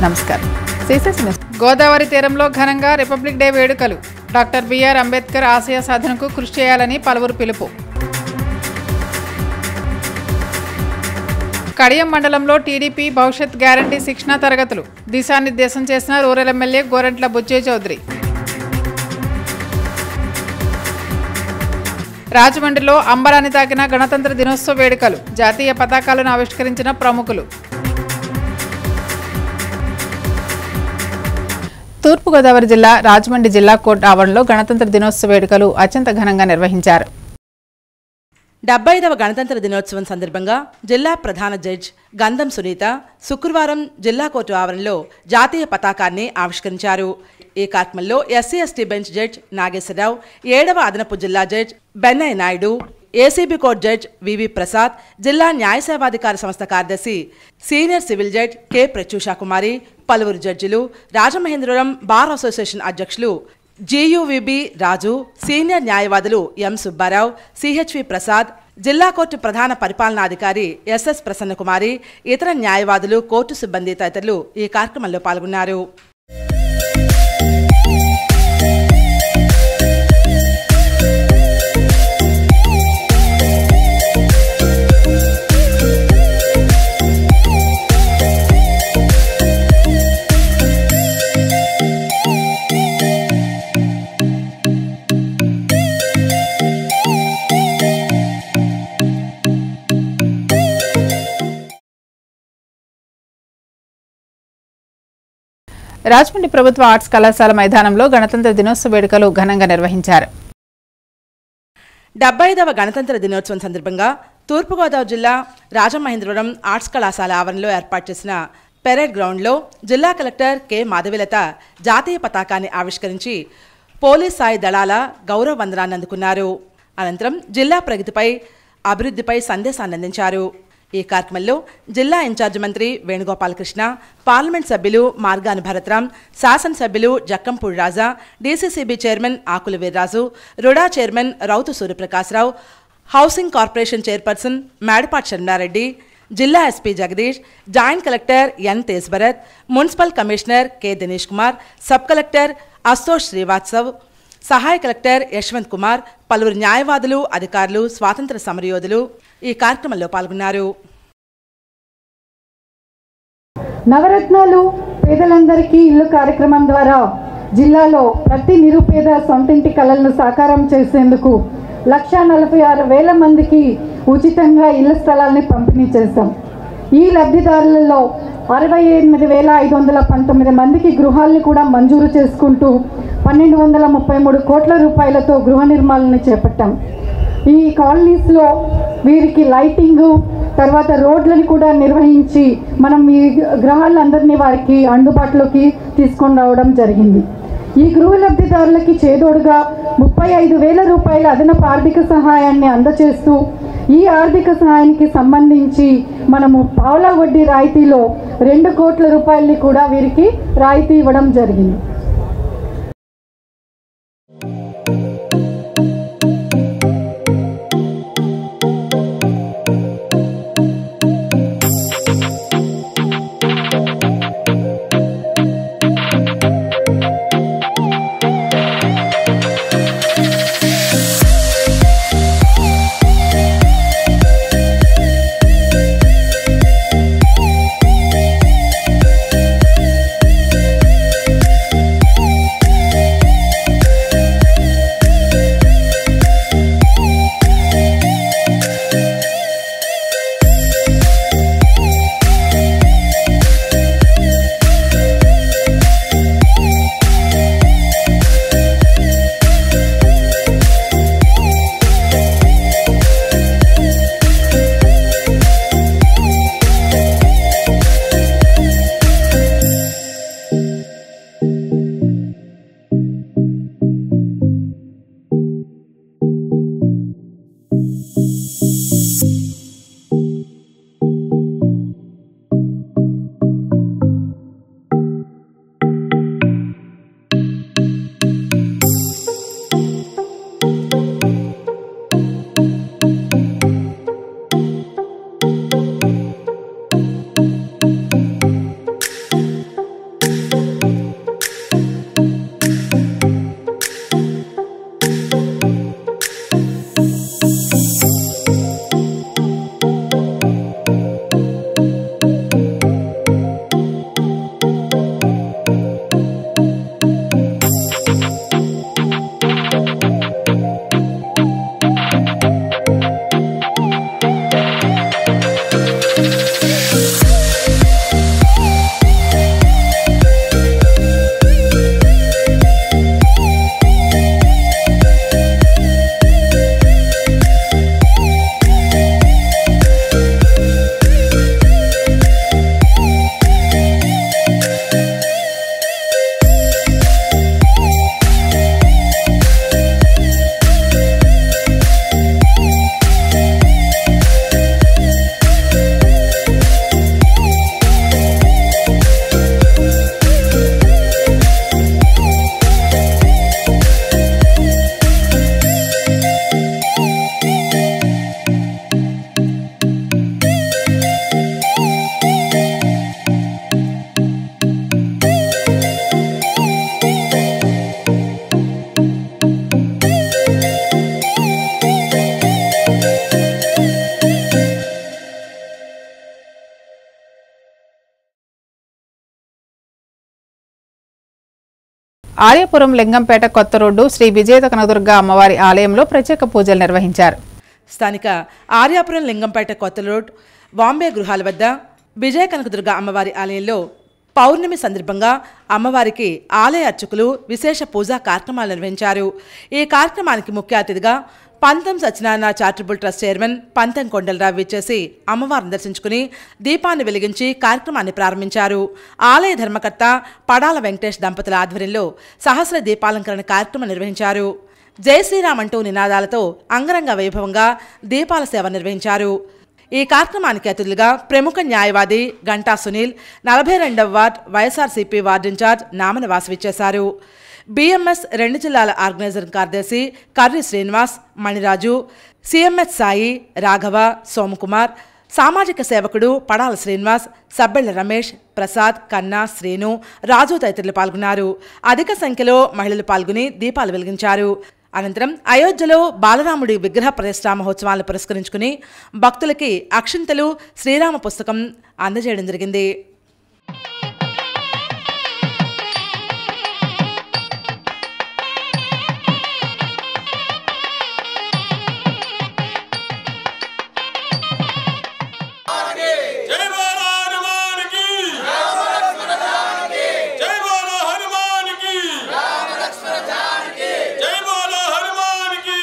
నమస్కారం శ్రీశైలం గోదావరి తీరంలో ఘనంగా రిపబ్లిక్ డే వేడుకలు డాక్టర్ బిఆర్ అంబేద్కర్ ఆశయ సాధనకు కృషి చేయాలని పలువురు పిలుపు కడియం మండలంలో టీడీపీ భవిష్యత్ గ్యారంటీ శిక్షణా తరగతులు దిశానిర్దేశం చేసిన రూరల్ ఎమ్మెల్యే గోరంట్ల బుచ్చే చౌదరి రాజమండ్రిలో అంబరాన్ని తాకిన గణతంత్ర దినోత్సవ వేడుకలు జాతీయ పతాకాలను ఆవిష్కరించిన ప్రముఖులు తూర్పుగోదావరి జిల్లా రాజమండ్రి జిల్లా కోర్టు ఆవరణలో గణతంత్ర దినోత్సవ వేడుకలు అత్యంత ఘనంగా నిర్వహించారు డెబ్బై ఐదవ గణతంత్ర దినోత్సవం సందర్భంగా జిల్లా ప్రధాన జడ్జ్ గంధం సునీత శుక్రవారం జిల్లా కోర్టు ఆవరణలో జాతీయ పతాకాన్ని ఆవిష్కరించారు ఈ కార్యక్రమంలో SC ST bench judge Nageswararao ఏడవ అదనపు జిల్లా judge Bennaiah Naidu ACB court judge VV Prasad జిల్లా న్యాయ సేవాధికార సంస్థ కార్యదర్శి senior civil judge K Pratyusha Kumari పలువురు జడ్జిలు రాజమహేంద్రవరం బార్ అసోసియేషన్ అధ్యక్షులు జీయూవిబి రాజు సీనియర్ న్యాయవాదులు ఎం సుబ్బారావు సిహెచ్వి ప్రసాద్ జిల్లా కోర్టు ప్రధాన పరిపాలనాధికారి ఎస్ఎస్ ప్రసన్నకుమారి ఇతర న్యాయవాదులు కోర్టు సిబ్బంది తదితరులు ఈ కార్యక్రమంలో పాల్గొన్నారు రాజమండ్రి ప్రభుత్వ ఆర్ట్స్ కళాశాల మైదానంలో గణతంత్ర దినోత్సవ వేడుకలు ఘనంగా నిర్వహించారు డెబ్బై ఐదవ గణతంత్ర దినోత్సవం సందర్భంగా తూర్పుగోదావరి జిల్లా రాజమహేంద్రవరం ఆర్ట్స్ కళాశాల ఆవరణలో ఏర్పాటు చేసిన పెరేడ్ గ్రౌండ్లో జిల్లా కలెక్టర్ కె మాధవిలత జాతీయ పతాకాన్ని ఆవిష్కరించి పోలీస్ సాయి దళాల గౌరవ వందనాన్ని అందుకున్నారు అనంతరం జిల్లా ప్రగతిపై అభివృద్ధిపై సందేశాన్ని అందించారు ఈ కార్యక్రమంలో జిల్లా ఇన్ఛార్జి మంత్రి వేణుగోపాలకృష్ణ పార్లమెంట్ సభ్యులు మార్గాని భరత్రాం శాసనసభ్యులు Jakkampudi Raja DCCB chairman Akula Veerraju RUDA chairman Routhu Suryaprakasarao housing corporation chairperson Medapati Chandrareddy జిల్లా SP Jagadish joint collector N Tej Bharat municipal commissioner K Dinesh Kumar sub collector Ashosh Srivatsav సహాయ కలెక్టర్ యశ్వంత్ కుమార్ పలువురు న్యాయవాదులు అధికారులు స్వాతంత్ర సమరయోధులు ఈ కార్యక్రమంలో పాల్గొన్నారు నవరత్నాలు పేదలందరికీ ఇల్లు కార్యక్రమం ద్వారా జిల్లాలో ప్రతి నిరుపేద సొంతింటి కళలను సాకారం చేసేందుకు లక్ష నలభై ఆరు వేల మందికి ఉచితంగా ఇళ్ల స్థలాల్ని పంపిణీ చేశాం ఈ లబ్ధిదారులలో అరవై ఎనిమిది వేల ఐదు వందల పంతొమ్మిది మందికి గృహాల్ని కూడా మంజూరు చేసుకుంటూ పన్నెండు వందల ముప్పై మూడు కోట్ల రూపాయలతో గృహ నిర్మాణాలను చేపట్టాం ఈ కాలనీస్లో వీరికి లైటింగు తర్వాత రోడ్లను కూడా నిర్వహించి మనం ఈ గ్రహాలందరినీ వారికి అందుబాటులోకి తీసుకొని రావడం జరిగింది ఈ గృహ లబ్ధిదారులకి చేదోడుగా ముప్పై ఐదు వేల రూపాయల అదనపు ఆర్థిక సహాయాన్ని అందచేస్తూ ఈ ఆర్థిక సహాయానికి సంబంధించి మనము పావుల వడ్డీ రాయితీలో రెండు కోట్ల రూపాయలని కూడా వీరికి రాయితీ ఇవ్వడం జరిగింది ఆర్యపురం లింగంపేట కొత్త రోడ్డు శ్రీ విజేత కనదుర్గ అమ్మవారి ఆలయంలో ప్రత్యేక పూజలు నిర్వహించారు స్థానిక ఆర్యాపురం లింగంపేట కొత్త రోడ్ బాంబే గృహాల వద్ద విజయ కనకదుర్గ అమ్మవారి ఆలయంలో పౌర్ణమి సందర్భంగా అమ్మవారికి ఆలయ అర్చకులు విశేష పూజా కార్యక్రమాలు నిర్వహించారు ఈ కార్యక్రమానికి ముఖ్య అతిథిగా పంతం సత్యనారాయణ చారిటబుల్ ట్రస్ట్ చైర్మన్ పంతం కొండలరావు విచ్చేసి అమ్మవారిని దర్శించుకుని దీపాన్ని వెలిగించి కార్యక్రమాన్ని ప్రారంభించారు ఆలయ ధర్మకర్త పడాల వెంకటేష్ దంపతుల ఆధ్వర్యంలో సహస్ర దీపాలంకరణ కార్యక్రమం నిర్వహించారు జై శ్రీరామ్ అంటూ నినాదాలతో అంగరంగ వైభవంగా దీపాల సేవ నిర్వహించారు ఈ కార్యక్రమానికి అతిథులుగా ప్రముఖ న్యాయవాది గంటా సునీల్ నలభై రెండవ ward YSRCP ward incharge Namana వాసవిచ్చేశారు బీఎంఎస్ రెండు జిల్లాల ఆర్గనైజర్ కార్యదర్శి కర్రి శ్రీనివాస్ మణిరాజు సిఎంఎస్ సాయి రాఘవ సోమకుమార్ సామాజిక సేవకుడు పడాల శ్రీనివాస్ సబ్బెళ్ల రమేష్ ప్రసాద్ కన్నా శ్రీను రాజు తదితరులు పాల్గొన్నారు అధిక సంఖ్యలో మహిళలు పాల్గొని దీపాలు వెలిగించారు అనంతరం అయోధ్యలో బాలరాముడి విగ్రహ ప్రతిష్టా మహోత్సవాలను పురస్కరించుకుని భక్తులకి అక్షింతలు శ్రీరామ పుస్తకం అందజేయడం జరిగింది जय बोलो हनुमान की जय बोलो हनुमान की जय बोलो हनुमान की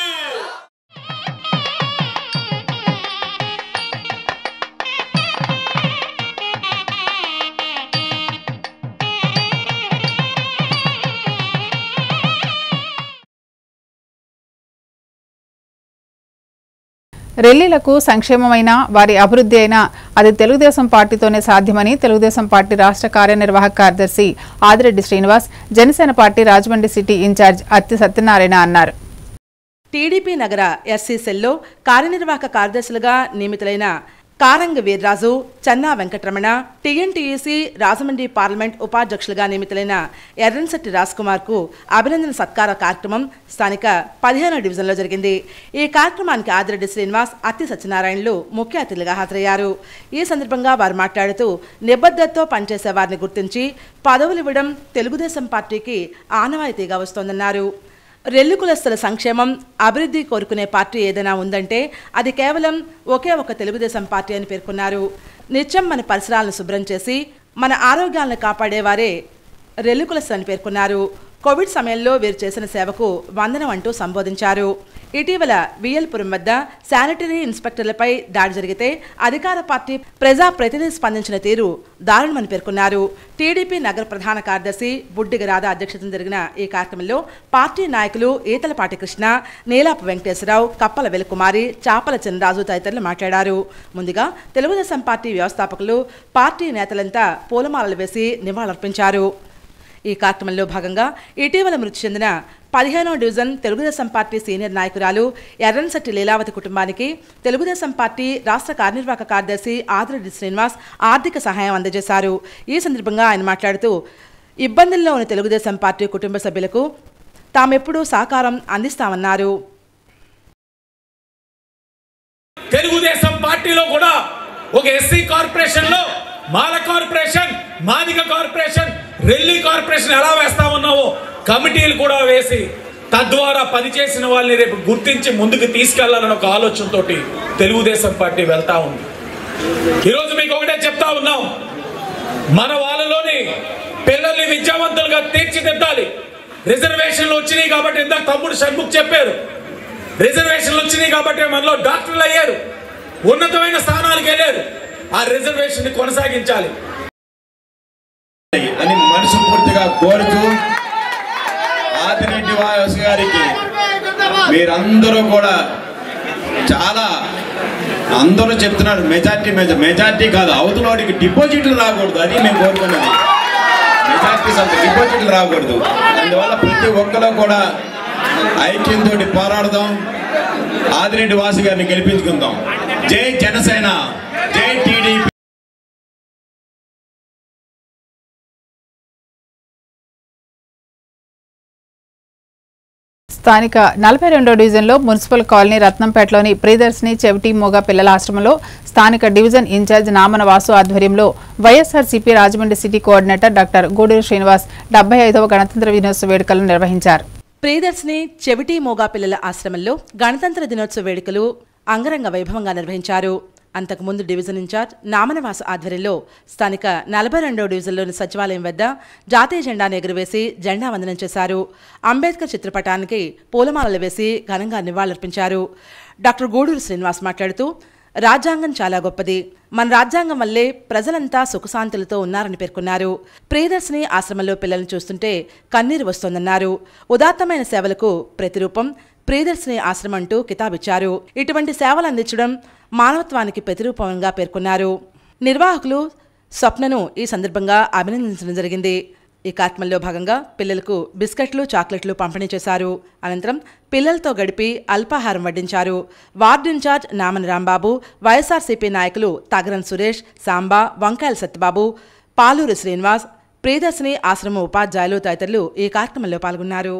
రెల్లీలకు సంక్షేమమైన వారి అభివృద్ధి అయినా అది తెలుగుదేశం పార్టీతోనే సాధ్యమని తెలుగుదేశం పార్టీ రాష్ట్ర కార్యనిర్వాహక కార్యదర్శి Adireddy Srinivas Janasena party Rajahmundry city incharge Atti Satyanarayana అన్నారు టీడీపీ నగర ఎస్సీ సెల్లో కార్యనిర్వాహక కార్యదర్శులుగా నియమితులైన కారంగ వీర్రాజు చన్నా వెంకటరమణ టీఎన్టీయూసీ రాజమండ్రి పార్లమెంట్ ఉపాధ్యక్షులుగా నియమితులైన ఎర్రన్శెట్టి కు అభినందన సత్కార కార్యక్రమం స్థానిక పదిహేనో డివిజన్లో జరిగింది ఈ కార్యక్రమానికి ఆదిరెడ్డి శ్రీనివాస్ అత్తి సత్యనారాయణలు ముఖ్య అతిథులుగా హాజరయ్యారు ఈ సందర్భంగా వారు మాట్లాడుతూ నిబద్ధతతో పనిచేసే వారిని గుర్తించి పదవులు ఇవ్వడం తెలుగుదేశం పార్టీకి ఆనవాయితీగా వస్తోందన్నారు రెల్లు కులస్తుల సంక్షేమం అభివృద్ధి కోరుకునే పార్టీ ఏదైనా ఉందంటే అది కేవలం ఒకే ఒక తెలుగుదేశం పార్టీ అని పేర్కొన్నారు నిత్యం మన పరిసరాలను శుభ్రం చేసి మన ఆరోగ్యాలను కాపాడేవారే రెల్లు కులస్తులు అని పేర్కొన్నారు కోవిడ్ సమయంలో వీరు చేసిన సేవకు వందనం అంటూ సంబోధించారు ఇటీవల విఎల్పురం వద్ద శానిటరీ ఇన్స్పెక్టర్లపై దాడి జరిగితే అధికార పార్టీ ప్రజా ప్రతినిధి స్పందించిన తీరు దారుణమని పేర్కొన్నారు టీడీపీ నగర ప్రధాన కార్యదర్శి బుడ్డిగ రాధా అధ్యక్షతన జరిగిన ఈ కార్యక్రమంలో పార్టీ నాయకులు ఈతలపాటి కృష్ణ నీలాపు వెంకటేశ్వరరావు కప్పల వెలుకుమారి చాపల చినరాజు తదితరులు మాట్లాడారు ముందుగా తెలుగుదేశం పార్టీ వ్యవస్థాపకులు పార్టీ నేతలంతా పూలమాలలు వేసి నివాళులర్పించారు ఈ కార్యక్రమంలో భాగంగా ఇటీవల మృతి చెందిన పదిహేనో డివిజన్ తెలుగుదేశం పార్టీ సీనియర్ నాయకురాలు ఎర్రన్శెట్టి లీలావతి కుటుంబానికి తెలుగుదేశం పార్టీ రాష్ట్ర కార్యనిర్వాహక కార్యదర్శి ఆదిరెడ్డి శ్రీనివాస్ ఆర్థిక సహాయం అందజేశారు ఈ సందర్భంగా ఆయన మాట్లాడుతూ ఇబ్బందుల్లో ఉన్న తెలుగుదేశం పార్టీ కుటుంబ సభ్యులకు తామెప్పుడూ సహకారం అందిస్తామన్నారు తెలుగుదేశం పార్టీలో కూడా ఒక ఎస్సీ కార్పొరేషన్ లో Mala corporation Madiga corporation Relli corporation ఎలా వేస్తా ఉన్నావో కమిటీలు కూడా వేసి తద్వారా పనిచేసిన వాళ్ళని రేపు గుర్తించి ముందుకు తీసుకెళ్లాలని ఒక ఆలోచనతో తెలుగుదేశం పార్టీ వెళ్తా ఉంది ఈరోజు మీకు ఒకటే చెప్తా ఉన్నాం మన వాళ్ళలోని పిల్లల్ని విద్యావంతులుగా తీర్చిదిద్దాలి రిజర్వేషన్లు వచ్చినాయి కాబట్టి ఇందాక తమ్ముడు షణ్ముఖ్ చెప్పారు రిజర్వేషన్లు వచ్చినాయి కాబట్టి మనలో డాక్టర్లు అయ్యారు ఉన్నతమైన స్థానాలకు వెళ్ళారు ఆ రిజర్వేషన్ ని కొనసాగించాలి అని మనస్ఫూర్తిగా కోరుతూ ఆదిరెడ్డి వాసు గారికి మీరందరూ కూడా చాలా అందరూ చెప్తున్నారు మెజార్టీ మెజ మెజార్టీ కాదు అవతలవాడికి డిపాజిట్లు రాకూడదు అది మేము కోరుకున్నది మెజార్టీ అంత డిపాజిట్లు రాకూడదు అందువల్ల ప్రతి ఒక్కరు కూడా ఐక్యంతో పోరాడదాం ఆదిరెడ్డి వాసు గారిని గెలిపించుకుందాం జై జనసేన జై టీడీపీ స్థానిక నలభై రెండో డివిజన్లో మున్సిపల్ కాలనీ రత్నంపేటలోని ప్రియదర్శిని చెవిటి మోగ పిల్లల ఆశ్రమంలో స్థానిక డివిజన్ ఇన్ఛార్జ్ నామన వాసు ఆధ్వర్యంలో YSRCP Rajahmundry city coordinator doctor Guduru Srinivas డెబ్బై ఐదవ గణతంత్ర దినోత్సవ వేడుకలను నిర్వహించారు ప్రియదర్శిని చెవిటి మోగా పిల్లల ఆశ్రమంలో గణతంత్ర దినోత్సవ వేడుకలు అంగరంగ వైభవంగా నిర్వహించారు అంతకుముందు డివిజన్ ఇన్ఛార్జ్ నామనవాస ఆధ్వర్యంలో స్థానిక నలభై రెండో డివిజన్లోని సచివాలయం వద్ద జాతీయ జెండాను ఎగురవేసి జెండా వందనం చేశారు అంబేద్కర్ చిత్రపటానికి పూలమాలలు వేసి ఘనంగా నివాళులర్పించారు డాక్టర్ గూడూరు శ్రీనివాస్ మాట్లాడుతూ రాజ్యాంగం చాలా గొప్పది మన రాజ్యాంగం వల్లే ప్రజలంతా సుఖశాంతులతో ఉన్నారని పేర్కొన్నారు ప్రియదర్శిని ఆశ్రమంలో పిల్లల్ని చూస్తుంటే కన్నీరు వస్తోందన్నారు ఉదాత్తమైన సేవలకు ప్రతిరూపం ప్రియదర్శిని ఆశ్రమం అంటూ కితాబిచ్చారు ఇటువంటి సేవలు అందించడం మానవత్వానికి ప్రతిరూపంగా పేర్కొన్నారు నిర్వాహకులు స్వప్నను ఈ సందర్భంగా అభినందించడం జరిగింది ఈ కార్యక్రమంలో భాగంగా పిల్లలకు బిస్కెట్లు చాక్లెట్లు పంపిణీ చేశారు అనంతరం పిల్లలతో గడిపి అల్పాహారం వడ్డించారు ward incharge Naman Rambabu YSRCP నాయకులు తగరన్ సురేష్ సాంబా వంకాయల సత్యబాబు పాలూరు శ్రీనివాస్ ప్రియదర్శిని ఆశ్రమ ఉపాధ్యాయులు తదితరులు ఈ కార్యక్రమంలో పాల్గొన్నారు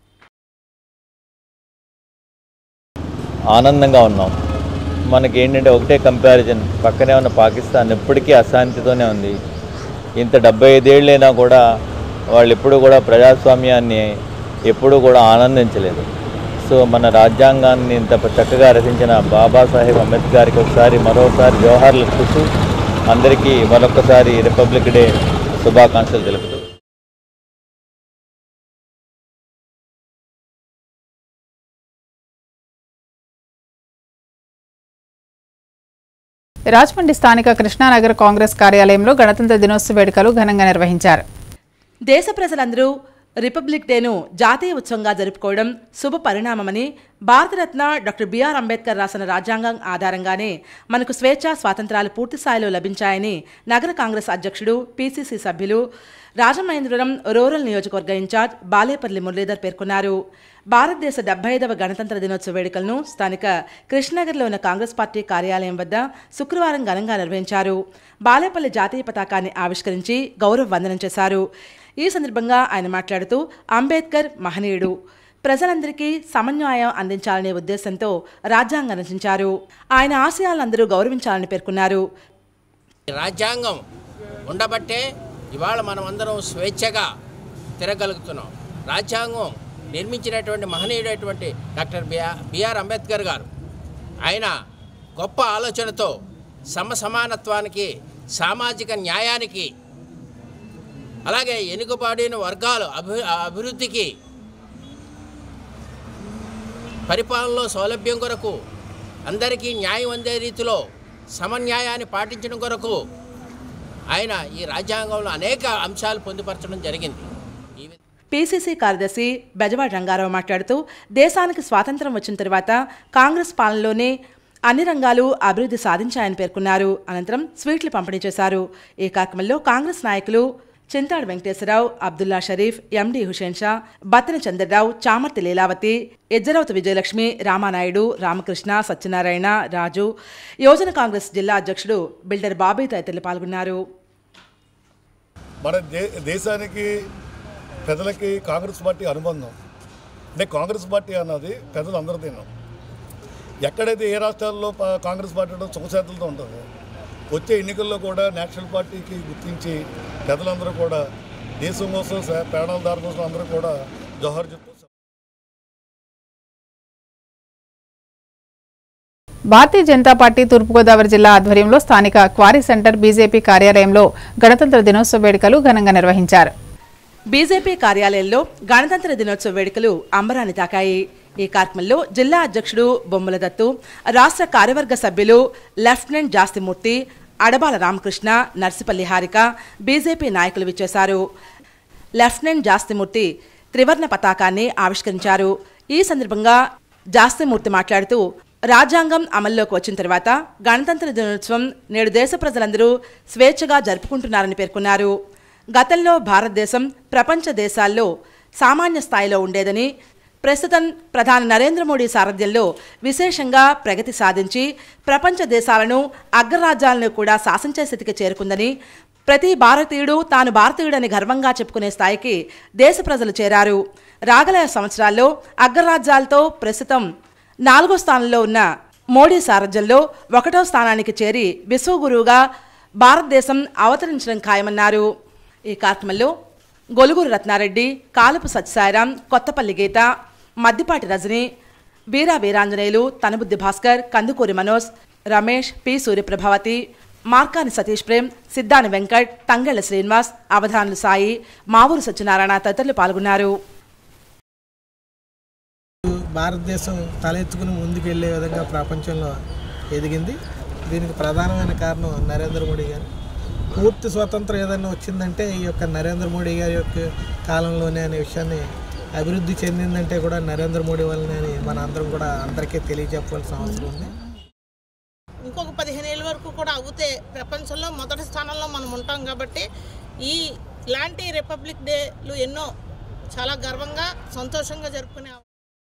ఆనందంగా ఉన్నాం మనకి ఏంటంటే ఒకటే కంపారిజన్ పక్కనే ఉన్న పాకిస్తాన్ ఎప్పటికీ అశాంతితోనే ఉంది ఇంత డెబ్బై ఐదేళ్ళైనా కూడా వాళ్ళు ఎప్పుడు కూడా ప్రజాస్వామ్యాన్ని ఎప్పుడూ కూడా ఆనందించలేదు సో మన రాజ్యాంగాన్ని ఇంత చక్కగా రచించిన బాబాసాహెబ్ అంబేద్కర్ గారికి ఒకసారి మరోసారి జవహర్లు చూస్తూ అందరికీ మరొకసారి రిపబ్లిక్ డే శుభాకాంక్షలు తెలుపుతూ రాజమండ్రి స్థానిక కృష్ణానగర్ కాంగ్రెస్ కార్యాలయంలో గణతంత్ర దినోత్సవ వేడుకలు ఘనంగా నిర్వహించారు దేశ ప్రజలందరూ రిపబ్లిక్ డేను జాతీయ ఉత్సవంగా జరుపుకోవడం శుభ పరిణామమని భారతరత్న డాక్టర్ బిఆర్ అంబేద్కర్ రాసిన రాజ్యాంగం ఆధారంగానే మనకు స్వేచ్ఛ స్వాతంత్రాలు పూర్తి స్థాయిలో లభించాయని నగర కాంగ్రెస్ అధ్యక్షుడు పీసీసీ సభ్యులు రాజమహేంద్రవరం రూరల్ నియోజకవర్గ ఇన్ఛార్జ్ బాలేపల్లి మురళీధర్ పేర్కొన్నారు భారతదేశ డెబ్బై ఐదవ గణతంత్ర దినోత్సవ వేడుకలను స్థానిక కృష్ణనగర్లో ఉన్న కాంగ్రెస్ పార్టీ కార్యాలయం వద్ద శుక్రవారం ఘనంగా నిర్వహించారు బాలేపల్లి జాతీయ పతాకాన్ని ఆవిష్కరించి గౌరవ వందనం చేశారు ఈ సందర్భంగా ఆయన మాట్లాడుతూ అంబేద్కర్ మహనీయుడు ప్రజలందరికీ సమన్వయం అందించాలనే ఉద్దేశంతో రాజ్యాంగం రచించారు ఆయన ఆశయాలందరూ గౌరవించాలని పేర్కొన్నారు రాజ్యాంగం ఉండబట్టే ఇవాళ మనం అందరం స్వేచ్ఛగా తిరగలుగుతున్నాం రాజ్యాంగం నిర్మించినటువంటి మహనీయుడైనటువంటి doctor BR BR Ambedkar garu ఆయన గొప్ప ఆలోచనతో సమసమానత్వానికి సామాజిక న్యాయానికి అలాగే ఎనుకబడిన వర్గాలు అభి అభివృద్ధికి పరిపాలనలో సౌలభ్యం కొరకు అందరికీ న్యాయం అందే రీతిలో సమన్యాయాన్ని పాటించడం కొరకు ఆయన ఈ రాజ్యాంగంలో అనేక అంశాలు పొందుపరచడం జరిగింది ఈ వి- పీసీసీ కార్యదర్శి బెజవాడ రంగారావు మాట్లాడుతూ దేశానికి స్వాతంత్రం వచ్చిన తర్వాత కాంగ్రెస్ పాలనలోనే అన్ని రంగాలు అభివృద్ధి సాధించాయని పేర్కొన్నారు అనంతరం స్వీట్లు పంపిణీ చేశారు ఈ కార్యక్రమంలో కాంగ్రెస్ నాయకులు చింతాడు వెంకటేశ్వరరావు అబ్దుల్లా షరీఫ్ ఎండి హుషేన్ షా బత్తన చంద్రరావు చామర్తి లీలావతి ఎజ్జరవతి విజయలక్ష్మి రామానాయుడు రామకృష్ణ సత్యనారాయణ రాజు యోజన కాంగ్రెస్ జిల్లా అధ్యక్షుడు బిల్డర్ బాబీ తదితరులు పాల్గొన్నారు మన దే దేశానికి ప్రజలకి కాంగ్రెస్ పార్టీ అనుబంధం అంటే కాంగ్రెస్ పార్టీ అన్నది ప్రజలందరిదీను ఎక్కడైతే ఏ రాష్ట్రాల్లో పా- కాంగ్రెస్ పార్టీ ఉంటుందో సుఖశాంతులతో ఉంటుంది వచ్చే ఎన్నికల్లో కూడా నేషనల్ పార్టీకి గుర్తించి ప్రజలందరూ కూడా దేశం కోసం స- ప్రాణాల దారి కోసం అందరూ కూడా జోహర్ చెప్తూ భారతీయ జనతా పార్టీ తూర్పుగోదావరి జిల్లా ఆధ్వర్యంలో స్థానిక క్వారీ సెంటర్ బీజేపీ కార్యాలయంలో గణతంత్ర దినోత్సవ వేడుకలు ఘనంగా నిర్వహించారు బీజేపీ కార్యాలయంలో గణతంత్ర దినోత్సవ వేడుకలు అంబరాన్ని తాకాయి ఈ కార్యక్రమంలో జిల్లా అధ్యక్షుడు బొమ్మల దత్తు రాష్ట్ర కార్యవర్గ సభ్యులు లెఫ్టినెంట్ జాస్తిమూర్తి అడబాల రామకృష్ణ నర్సిపల్లి హారిక బీజేపీ నాయకులు విచ్చేశారు లెఫ్టినెంట్ జాస్తిమూర్తి త్రివర్ణ పతాకాన్ని ఆవిష్కరించారు ఈ సందర్భంగా జాస్తిమూర్తి మాట్లాడుతూ రాజ్యాంగం అమల్లోకి వచ్చిన తర్వాత గణతంత్ర దినోత్సవం నేడు దేశ ప్రజలందరూ స్వేచ్ఛగా జరుపుకుంటున్నారని పేర్కొన్నారు గతంలో భారతదేశం ప్రపంచ దేశాల్లో సామాన్య స్థాయిలో ఉండేదని ప్రస్తుతం ప్రధాని నరేంద్ర మోడీ సారథ్యంలో విశేషంగా ప్రగతి సాధించి ప్రపంచ దేశాలను అగ్రరాజ్యాలను కూడా శాసించే స్థితికి చేరుకుందని ప్రతి భారతీయుడు తాను భారతీయుడని గర్వంగా చెప్పుకునే స్థాయికి దేశ ప్రజలు చేరారు రాగల సంవత్సరాల్లో అగ్రరాజ్యాలతో ప్రస్తుతం నాలుగో స్థానంలో ఉన్న మోడీ సారథ్యంలో ఒకటో స్థానానికి చేరి విశ్వగురువుగా భారతదేశం అవతరించడం ఖాయమన్నారు ఈ కార్యక్రమంలో గొలుగురు రత్నారెడ్డి కాలపు సత్యసాయిరాం కొత్తపల్లి గీత మద్దిపాటి రజని వీరా వీరాంజనేయులు తనబుద్ధి భాస్కర్ కందుకూరి మనోజ్ రమేష్ పి సూర్యప్రభావతి మార్కాని సతీష్ ప్రేమ్ సిద్ధాని వెంకట్ తంగెళ్ల శ్రీనివాస్ అవధానులు సాయి మావూరు సత్యనారాయణ తదితరులు పాల్గొన్నారు భారతదేశం తలెత్తుకుని ముందుకు వెళ్ళే విధంగా ప్రపంచంలో ఎదిగింది దీనికి ప్రధానమైన కారణం నరేంద్ర మోడీ గారు పూర్తి స్వాతంత్రం ఏదైనా వచ్చిందంటే ఈ యొక్క నరేంద్ర మోడీ గారి యొక్క కాలంలోనే అనే విషయాన్ని అభివృద్ధి చెందిందంటే కూడా నరేంద్ర మోడీ వల్లనే అని మన అందరం కూడా అందరికీ తెలియజెప్పవలసిన అవసరం ఉంది ఇంకొక పదిహేను ఏళ్ళ వరకు కూడా అవుతే ప్రపంచంలో మొదటి స్థానంలో మనం ఉంటాం కాబట్టి ఈ ఇలాంటి రిపబ్లిక్ డేలు ఎన్నో చాలా గర్వంగా సంతోషంగా జరుపుకునే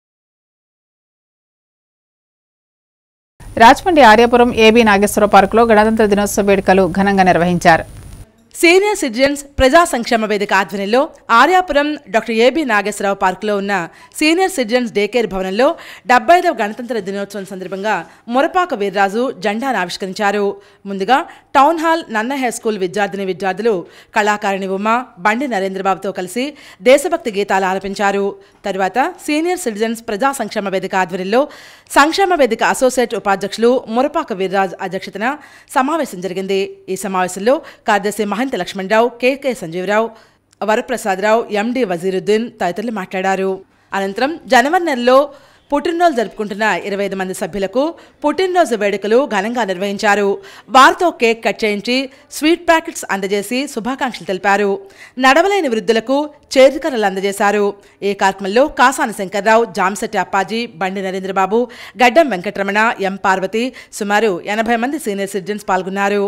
రాజమండ్రి ఆర్యాపురం ఏబీ నాగేశ్వర పార్కులో గణతంత్ర దినోత్సవ వేడుకలు ఘనంగా నిర్వహించారు సీనియర్ సిటిజన్స్ ప్రజా సంక్షేమ వేదిక ఆధ్వర్యంలో ఆర్యాపురం డాక్టర్ ఏబి నాగేశ్వరరావు పార్కులో ఉన్న సీనియర్ సిటిజన్స్ డే కేర్ భవనంలో డెబ్బై ఐదవ గణతంత్ర దినోత్సవం సందర్భంగా మురపాక వీర్రాజు జెండాను ఆవిష్కరించారు ముందుగా town hall Nanna high school విద్యార్థిని విద్యార్థులు కళాకారిణి ఉమా బండి నరేంద్రబాబుతో కలిసి దేశభక్తి గీతాలు ఆలపించారు తరువాత సీనియర్ సిటిజన్స్ ప్రజా సంక్షేమ వేదిక ఆధ్వర్యంలో సంక్షేమ వేదిక అసోసియేట్ ఉపాధ్యక్షులు మురపాక వీర్రాజు అధ్యక్షతన సమావేశం జరిగింది ఈ సమావేశంలో కార్యదర్శి మహంత లక్ష్మణరావు కెకే సంజీవరావు వరప్రసాదరావు ఎండి వజీరుద్దీన్ తదితరులు మాట్లాడారు అనంతరం జనవరి నెలలో పుట్టినరోజు జరుపుకుంటున్న ఇరవై ఐదు మంది సభ్యులకు పుట్టినరోజు వేడుకలు ఘనంగా నిర్వహించారు వారితో కేక్ కట్ చేయించి స్వీట్ ప్యాకెట్స్ అందజేసి శుభాకాంక్షలు తెలిపారు నడవలేని వృద్ధులకు చేతికర్రలు అందజేశారు ఈ కార్యక్రమంలో కాసాని శంకర్రావు జాంశెట్టి అప్పాజీ బండి నరేంద్రబాబు గడ్డం వెంకటరమణ ఎం పార్వతి సుమారు ఎనభై మంది సీనియర్ సిటిజన్స్ పాల్గొన్నారు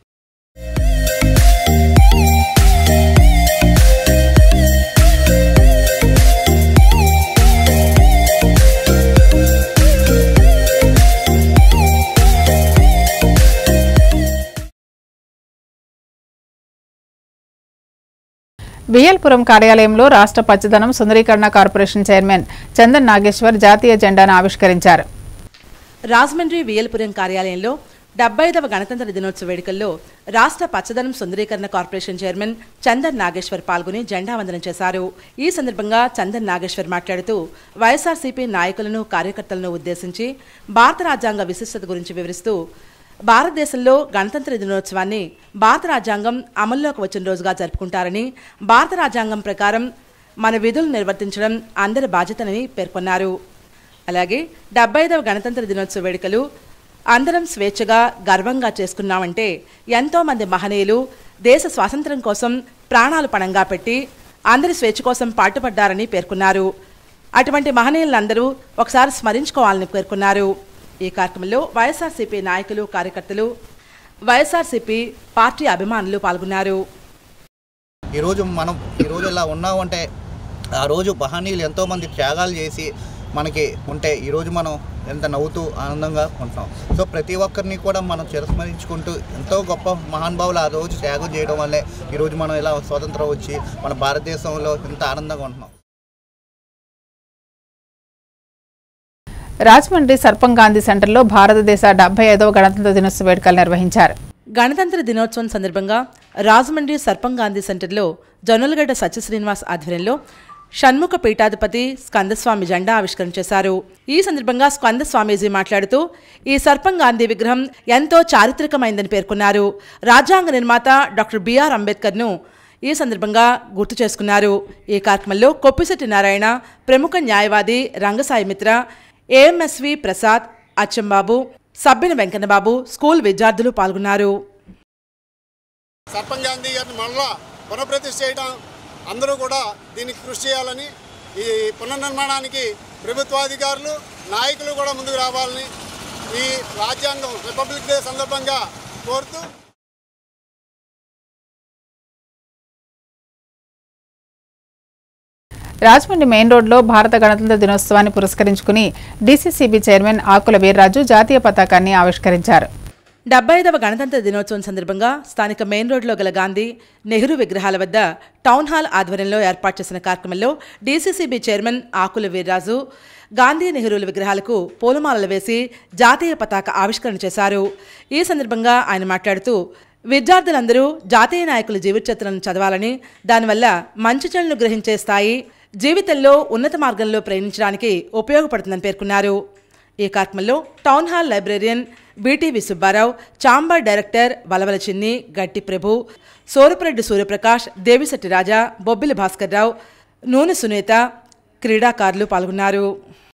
విఎల్పురం కార్యాలయంలో రాష్ట్ర పచ్చదనం సుందరీకరణ కార్పొరేషన్ చైర్మన్ చందన్ నాగేశ్వర్ జాతీయ జెండాను ఆవిష్కరించారు రాజమండ్రి వియల్పురం కార్యాలయంలో డెబ్బై ఐదవ గణతంత్ర దినోత్సవ వేడుకల్లో రాష్ట్ర పచ్చదనం సుందరీకరణ కార్పొరేషన్ చైర్మన్ చందన్ నాగేశ్వర్ పాల్గొని జెండా వందనం చేశారు ఈ సందర్భంగా చందన్ నాగేశ్వర్ మాట్లాడుతూ వైఎస్ఆర్సీపీ నాయకులను కార్యకర్తలను ఉద్దేశించి భారత రాజ్యాంగ విశిష్టత గురించి వివరిస్తూ భారతదేశంలో గణతంత్ర దినోత్సవాన్ని భారత రాజ్యాంగం అమల్లోకి వచ్చిన రోజుగా జరుపుకుంటారని భారత రాజ్యాంగం ప్రకారం మన విధులు నిర్వర్తించడం అందరి బాధ్యతనని పేర్కొన్నారు అలాగే డెబ్బై ఐదవ గణతంత్ర దినోత్సవ వేడుకలు అందరం స్వేచ్ఛగా గర్వంగా చేసుకున్నామంటే ఎంతో మంది మహనీయులు దేశ స్వాతంత్ర్యం కోసం ప్రాణాలు పణంగా పెట్టి అందరి స్వేచ్ఛ కోసం పాటుపడ్డారని పేర్కొన్నారు అటువంటి మహనీయులందరూ ఒకసారి స్మరించుకోవాలని పేర్కొన్నారు ఈ కార్యక్రమంలో వైఎస్ఆర్సీపీ నాయకులు కార్యకర్తలు వైఎస్ఆర్సీపీ పార్టీ అభిమానులు పాల్గొన్నారు ఈరోజు మనం ఈరోజు ఇలా ఉన్నామంటే ఆ రోజు మహనీయులు ఎంతోమంది త్యాగాలు చేసి మనకి ఉంటే ఈరోజు మనం ఎంత నవ్వుతూ ఆనందంగా ఉంటున్నాం సో ప్రతి ఒక్కరిని కూడా మనం చిరస్మరించుకుంటూ ఎంతో గొప్ప మహానుభావులు ఆ రోజు త్యాగం చేయడం వల్లే ఈరోజు మనం ఇలా స్వతంత్రం వచ్చి మన భారతదేశంలో ఇంత ఆనందంగా ఉంటున్నాం రాజమండ్రి సర్పం గాంధీ సెంటర్లో భారతదేశ డెబ్బై ఐదవ గణతంత్ర దినోత్సవ వేడుకలు నిర్వహించారు గణతంత్ర దినోత్సవం సందర్భంగా రాజమండ్రి సర్పం గాంధీ సెంటర్లో జొన్నలగడ్డ సత్య శ్రీనివాస్ ఆధ్వర్యంలో షణ్ముఖ పీఠాధిపతి స్కందస్వామి జెండా ఆవిష్కరణ చేశారు ఈ సందర్భంగా స్కందస్వామీజీ మాట్లాడుతూ ఈ సర్పం గాంధీ విగ్రహం ఎంతో చారిత్రకమైందని పేర్కొన్నారు రాజ్యాంగ నిర్మాత డాక్టర్ బిఆర్ అంబేద్కర్ను ఈ సందర్భంగా గుర్తు చేసుకున్నారు ఈ కార్యక్రమంలో కొప్పిశెట్టి నారాయణ ప్రముఖ న్యాయవాది రంగసాయి మిత్ర ఏఎంఎస్వి ప్రసాద్ అచ్చంబాబు సబ్బిన వెంకన్నబాబు స్కూల్ విద్యార్థులు పాల్గొన్నారు సర్పంచ్ గాంధీ గారిని మళ్ళా పునఃప్రతిష్ఠ చేయడం అందరూ కూడా దీనికి కృషి చేయాలని ఈ పునర్నిర్మాణానికి ప్రభుత్వాధికారులు నాయకులు కూడా ముందుకు రావాలని ఈ రాజ్యాంగం రిపబ్లిక్ డే సందర్భంగా కోరుతూ రాజమండ్రి మెయిన్ రోడ్లో భారత గణతంత్ర దినోత్సవాన్ని పురస్కరించుకుని డీసీసీబీ చైర్మన్ ఆకుల వీర్రాజు జాతీయ పతాకాన్ని ఆవిష్కరించారు డెబ్బై ఐదవ గణతంత్ర దినోత్సవం సందర్భంగా స్థానిక మెయిన్ రోడ్లో గల గాంధీ నెహ్రూ విగ్రహాల వద్ద టౌన్ హాల్ ఆధ్వర్యంలో ఏర్పాటు చేసిన కార్యక్రమంలో డీసీసీబీ చైర్మన్ ఆకుల వీర్రాజు గాంధీ నెహ్రూల విగ్రహాలకు పూలమాలలు వేసి జాతీయ పతాక ఆవిష్కరణ చేశారు ఈ సందర్భంగా ఆయన మాట్లాడుతూ విద్యార్థులందరూ జాతీయ నాయకుల జీవిత చరిత్రను చదవాలని దానివల్ల మంచి చెడులను గ్రహించే స్థాయి జీవితంలో ఉన్నత మార్గంలో ప్రయాణించడానికి ఉపయోగపడుతుందని పేర్కొన్నారు ఈ కార్యక్రమంలో town hall librarian BTV Subbarao chamber director Valavala Chinni Gatti ప్రభు సూరపురెడ్డి సూర్యప్రకాష్ దేవిశెట్టి రాజా బొబ్బిలి భాస్కర్రావు నూనె సునీత క్రీడాకారులు పాల్గొన్నారు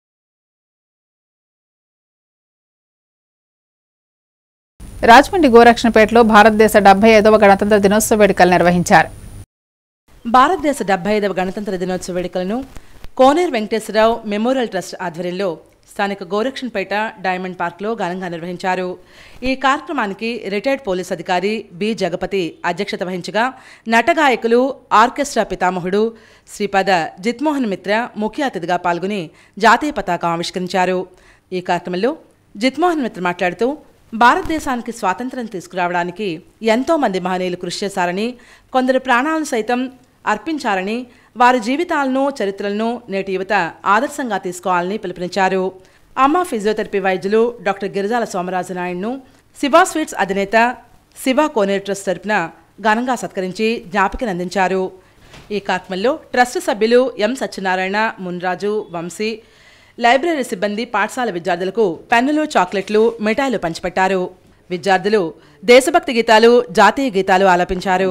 రాజమండ్రి గోరక్షణపేటలో భారతదేశ డెబ్బై ఐదవ గణతంత్ర దినోత్సవ వేడుకలు నిర్వహించారు భారతదేశ డెబ్బై ఐదవ గణతంత్ర దినోత్సవ వేడుకలను కోనేరు వెంకటేశ్వరరావు మెమోరియల్ ట్రస్ట్ ఆధ్వర్యంలో స్థానిక గోరక్షన్పేట డైమండ్ పార్క్లో ఘనంగా నిర్వహించారు ఈ కార్యక్రమానికి రిటైర్డ్ పోలీస్ అధికారి బి జగపతి అధ్యక్షత వహించగా నటగాయకులు ఆర్కెస్ట్రా పితామహుడు శ్రీపద జిత్మోహన్ మిత్ర ముఖ్య అతిథిగా పాల్గొని జాతీయ పతాకం ఆవిష్కరించారు ఈ కార్యక్రమంలో జిత్మోహన్ మిత్ర మాట్లాడుతూ భారతదేశానికి స్వాతంత్రం తీసుకురావడానికి ఎంతో మంది మహనీయులు కృషి చేశారని కొందరు ప్రాణాలను సైతం అర్పించారని వారి జీవితాలను చరిత్రలను నేటి యువత ఆదర్శంగా తీసుకోవాలని పిలుపునిచ్చారు అమ్మ ఫిజియోథెరపీ వైద్యులు డాక్టర్ గిరిజాల సోమరాజు నాయుడును శివా స్వీట్స్ అధినేత శివ కోనేరు ట్రస్ట్ తరపున ఘనంగా సత్కరించి జ్ఞాపికను అందించారు ఈ కార్యక్రమంలో ట్రస్ట్ సభ్యులు ఎం సత్యనారాయణ మున్రాజు వంశీ లైబ్రరీ సిబ్బంది పాఠశాల విద్యార్థులకు పెన్నులు చాక్లెట్లు మిఠాయిలు పంచిపెట్టారు విద్యార్థులు దేశభక్తి గీతాలు జాతీయ గీతాలు ఆలపించారు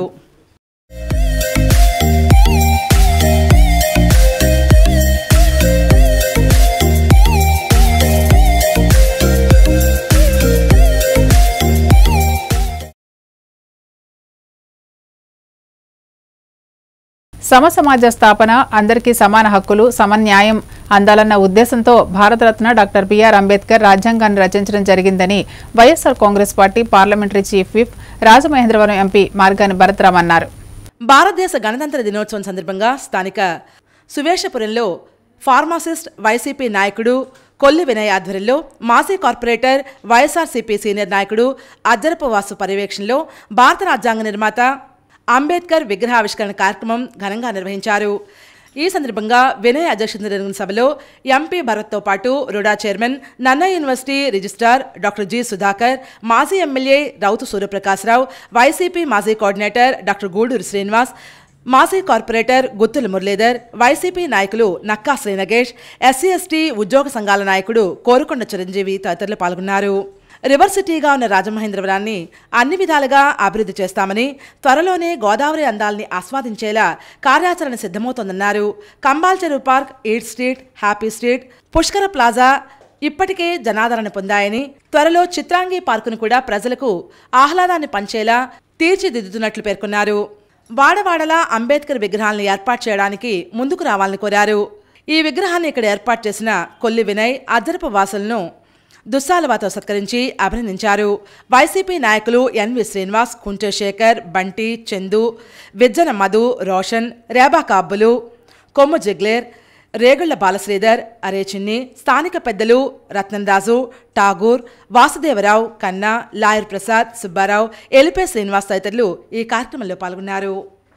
సమసమాజ స్థాపన అందరికీ సమాన హక్కులు సమన్యాయం అందాలన్న ఉద్దేశంతో భారతరత్న డాక్టర్ బిఆర్ అంబేద్కర్ రాజ్యాంగాన్ని రచించడం జరిగిందని YSR Congress party parliamentary chief whip Rajamahendravaram MP Margani Bharatram అన్నారు భారతదేశ గణతంత్ర దినోత్సవం సందర్భంగా స్థానిక సువేషపురంలో ఫార్మాసిస్ట్ వైసీపీ నాయకుడు కొల్లి వినయ్ ఆధ్వర్యంలో మాజీ కార్పొరేటర్ వైఎస్ఆర్సీపీ సీనియర్ నాయకుడు అజ్జరపు వాసు పర్యవేక్షణలో భారత రాజ్యాంగ నిర్మాత అంబేద్కర్ విగ్రహావిష్కరణ కార్యక్రమం ఘనంగా నిర్వహించారు ఈ సందర్భంగా వినయ్ అధ్యక్షతన జరిగిన సభలో ఎంపీ భరత్తో పాటు RUDA chairman Nanna university registrar doctor G Sudhakar మాజీ ఎమ్మెల్యే రౌతు సూర్యప్రకాశ్రావు వైసీపీ మాజీ కోఆర్డినేటర్ డాక్టర్ గూడూరు శ్రీనివాస్ మాజీ కార్పొరేటర్ గుత్తుల మురళీధర్ వైసీపీ నాయకులు నక్కా శ్రీనగేష్ ఎస్సీ ఎస్టీ ఉద్యోగ సంఘాల నాయకుడు కోరుకొండ చిరంజీవి తదితరులు పాల్గొన్నారు రివర్ సిటీగా ఉన్న రాజమహేంద్రవరాన్ని అన్ని విధాలుగా అభివృద్ధి చేస్తామని త్వరలోనే గోదావరి అందాల్ని ఆస్వాదించేలా కార్యాచరణ సిద్ధమవుతోందన్నారు Kambala Cheruvu park eat street happy street Pushkara plaza ఇప్పటికే జనాదరణ పొందాయని త్వరలో చిత్రాంగి పార్కును కూడా ప్రజలకు ఆహ్లాదాన్ని పంచేలా తీర్చిదిద్దుతున్నట్లు పేర్కొన్నారు వాడవాడలా అంబేద్కర్ విగ్రహాలను ఏర్పాటు చేయడానికి ముందుకు రావాలని కోరారు ఈ విగ్రహాన్ని ఇక్కడ ఏర్పాటు చేసిన కొల్లి వినయ్ అద్దరపు వాసులను దుస్సాలవాతో సత్కరించి అభినందించారు వైసీపీ నాయకులు ఎన్వి శ్రీనివాస్ కుంటే శేఖర్ బంటి చందు విజ్జన మధు రోషన్ రేబా కాబ్బులు కొమ్ము జిగ్లేర్ రేగుళ్ల బాలశ్రీధర్ అరేచిన్ని స్థానిక పెద్దలు రత్నంరాజు ఠాగూర్ వాసుదేవరావు కన్నా లాయర్ ప్రసాద్ సుబ్బారావు ఎలిపే శ్రీనివాస్ తదితరులు ఈ కార్యక్రమంలో పాల్గొన్నారు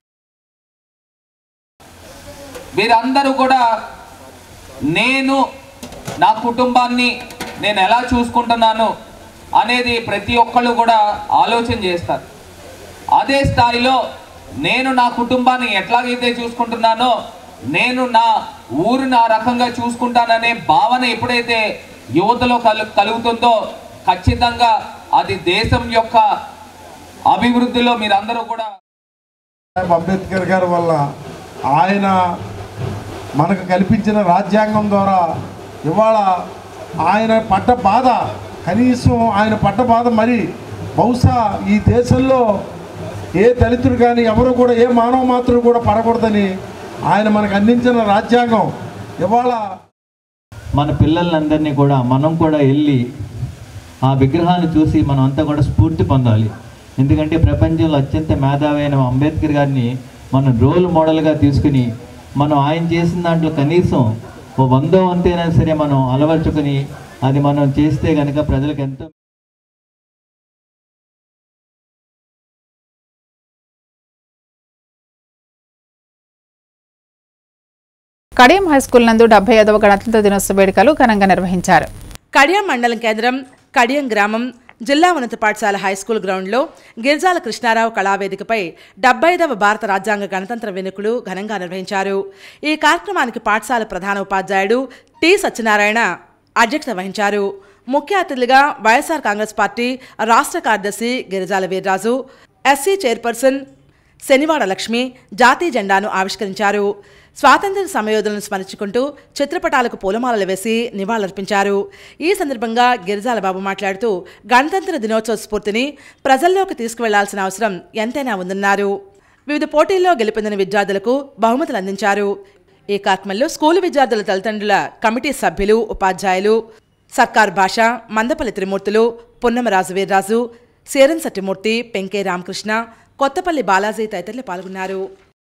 మీరందరూ కూడా నేను నా కుటుంబాన్ని నేను ఎలా చూసుకుంటున్నాను అనేది ప్రతి ఒక్కళ్ళు కూడా ఆలోచన చేస్తారు అదే స్థాయిలో నేను నా కుటుంబాన్ని ఎట్లాగైతే చూసుకుంటున్నానో నేను నా ఊరిని ఆ రకంగా చూసుకుంటాననే భావన ఎప్పుడైతే యువతలో కలు కలుగుతుందో ఖచ్చితంగా అది దేశం యొక్క అభివృద్ధిలో మీరందరూ కూడా అంబేద్కర్ గారి వల్ల ఆయన మనకు కల్పించిన రాజ్యాంగం ద్వారా ఇవాళ ఆయన పడ్డ బాధ కనీసం ఆయన పడ్డ బాధ మరి బహుశా ఈ దేశంలో ఏ దళితుడు కానీ ఎవరు కూడా ఏ మానవ మాత్రుడు కూడా పడకూడదని ఆయన మనకు అందించిన రాజ్యాంగం ఇవాళ మన పిల్లలందరినీ కూడా మనం కూడా వెళ్ళి ఆ విగ్రహాన్ని చూసి మనం అంతా కూడా స్ఫూర్తి పొందాలి ఎందుకంటే ప్రపంచంలో అత్యంత మేధావి అయిన అంబేద్కర్ గారిని మనం రోల్ మోడల్గా తీసుకుని మనం ఆయన చేసిన దాంట్లో కనీసం ఓ వందో వంతైనా సరే మనం అలవర్చుకుని అది మనం చేస్తే కనుక ప్రజలకు ఎంతో కడియం హైస్కూల్ నందు డెబ్బై ఐదవ గణతంత్ర దినోత్సవ వేడుకలు ఘనంగా నిర్వహించారు కడియం మండలం కేంద్రం కడియం గ్రామం జిల్లా ఉన్నత పాఠశాల హైస్కూల్ గ్రౌండ్లో గిరిజాల కృష్ణారావు కళావేదికపై డెబ్బై ఐదవ భారత రాజ్యాంగ గణతంత్ర వేడుకలు ఘనంగా నిర్వహించారు ఈ కార్యక్రమానికి పాఠశాల ప్రధాన ఉపాధ్యాయుడు టి సత్యనారాయణ అధ్యక్షత వహించారు ముఖ్య అతిథులుగా వైఎస్ఆర్ కాంగ్రెస్ పార్టీ రాష్ట్ర కార్యదర్శి గిరిజాల వీర్రాజు ఎస్సీ చైర్పర్సన్ శనివాడ లక్ష్మి జాతీయ జెండాను ఆవిష్కరించారు స్వాతంత్ర్య సమయోధులను స్మరించుకుంటూ చిత్రపటాలకు పూలమాలలు వేసి నివాళులర్పించారు ఈ సందర్భంగా గిరిజాల బాబు మాట్లాడుతూ గణతంత్ర దినోత్సవ స్ఫూర్తిని ప్రజల్లోకి తీసుకువెళ్లాల్సిన అవసరం ఎంతైనా ఉందన్నారు వివిధ పోటీల్లో గెలుపొందిన విద్యార్థులకు బహుమతులు అందించారు ఈ కార్యక్రమంలో స్కూలు విద్యార్థుల తల్లిదండ్రుల కమిటీ సభ్యులు ఉపాధ్యాయులు సర్కార్ భాష మందపల్లి త్రిమూర్తులు పున్నమరాజు వీర్రాజు సేరన్ సత్యమూర్తి పెంకే రామకృష్ణ కొత్తపల్లి బాలాజీ తదితరులు పాల్గొన్నారు